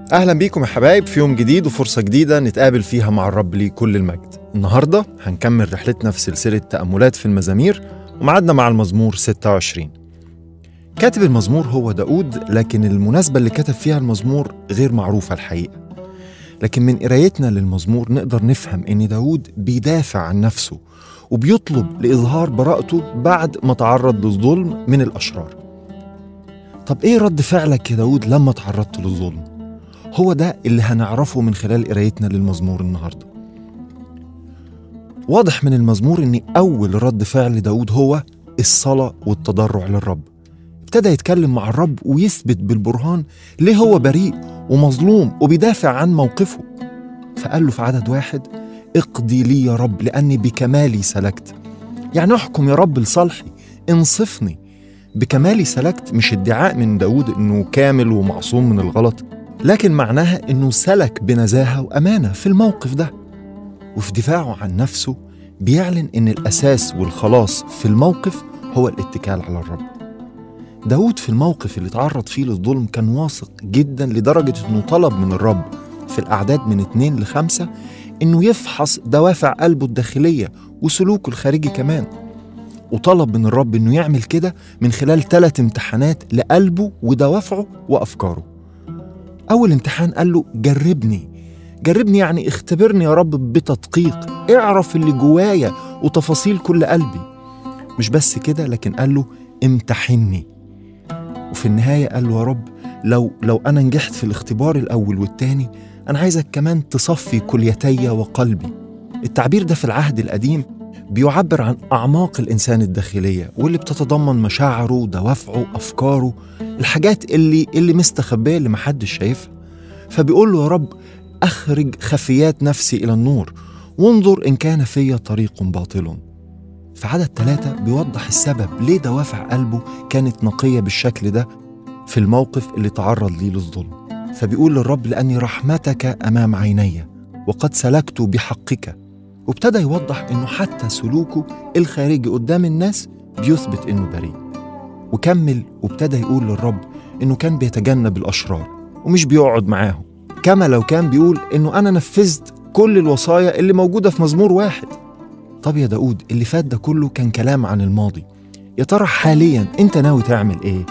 أهلا بيكم يا حبايب في يوم جديد وفرصة جديدة نتقابل فيها مع الرب ليه كل المجد النهاردة هنكمل رحلتنا في سلسلة تأملات في المزامير ومعادنا مع المزمور 26 كاتب المزمور هو داود لكن المناسبة اللي كتب فيها المزمور غير معروفة الحقيقة لكن من قرايتنا للمزمور نقدر نفهم إن داود بيدافع عن نفسه وبيطلب لإظهار براءته بعد ما تعرض للظلم من الأشرار طب إيه رد فعلك يا داود لما تعرضت للظلم؟ هو ده اللي هنعرفه من خلال قرايتنا للمزمور النهارده. واضح من المزمور ان اول رد فعل داود هو الصلاه والتضرع للرب. ابتدى يتكلم مع الرب ويثبت بالبرهان ليه هو بريء ومظلوم وبيدافع عن موقفه. فقال له في عدد واحد: اقضي لي يا رب لاني بكمالي سلكت. يعني احكم يا رب لصالحي، انصفني. بكمالي سلكت مش ادعاء من داود انه كامل ومعصوم من الغلط لكن معناها انه سلك بنزاهه وامانه في الموقف ده وفي دفاعه عن نفسه بيعلن ان الاساس والخلاص في الموقف هو الاتكال على الرب داود في الموقف اللي تعرض فيه للظلم كان واثق جدا لدرجة انه طلب من الرب في الأعداد من اتنين لخمسة انه يفحص دوافع قلبه الداخلية وسلوكه الخارجي كمان وطلب من الرب انه يعمل كده من خلال ثلاث امتحانات لقلبه ودوافعه وأفكاره أول امتحان قال له جربني جربني يعني اختبرني يا رب بتدقيق اعرف اللي جوايا وتفاصيل كل قلبي مش بس كده لكن قال له امتحني وفي النهاية قال له يا رب لو لو أنا نجحت في الاختبار الأول والتاني أنا عايزك كمان تصفي كليتي وقلبي التعبير ده في العهد القديم بيعبر عن أعماق الإنسان الداخلية واللي بتتضمن مشاعره دوافعه أفكاره الحاجات اللي اللي مستخبية اللي محدش شايفها فبيقول له يا رب أخرج خفيات نفسي إلى النور وانظر إن كان في طريق باطل في عدد ثلاثة بيوضح السبب ليه دوافع قلبه كانت نقية بالشكل ده في الموقف اللي تعرض ليه للظلم فبيقول للرب لأني رحمتك أمام عيني وقد سلكت بحقك وابتدى يوضح انه حتى سلوكه الخارجي قدام الناس بيثبت انه بريء وكمل وابتدى يقول للرب انه كان بيتجنب الاشرار ومش بيقعد معاهم كما لو كان بيقول انه انا نفذت كل الوصايا اللي موجوده في مزمور واحد طب يا داود اللي فات ده كله كان كلام عن الماضي يا ترى حاليا انت ناوي تعمل ايه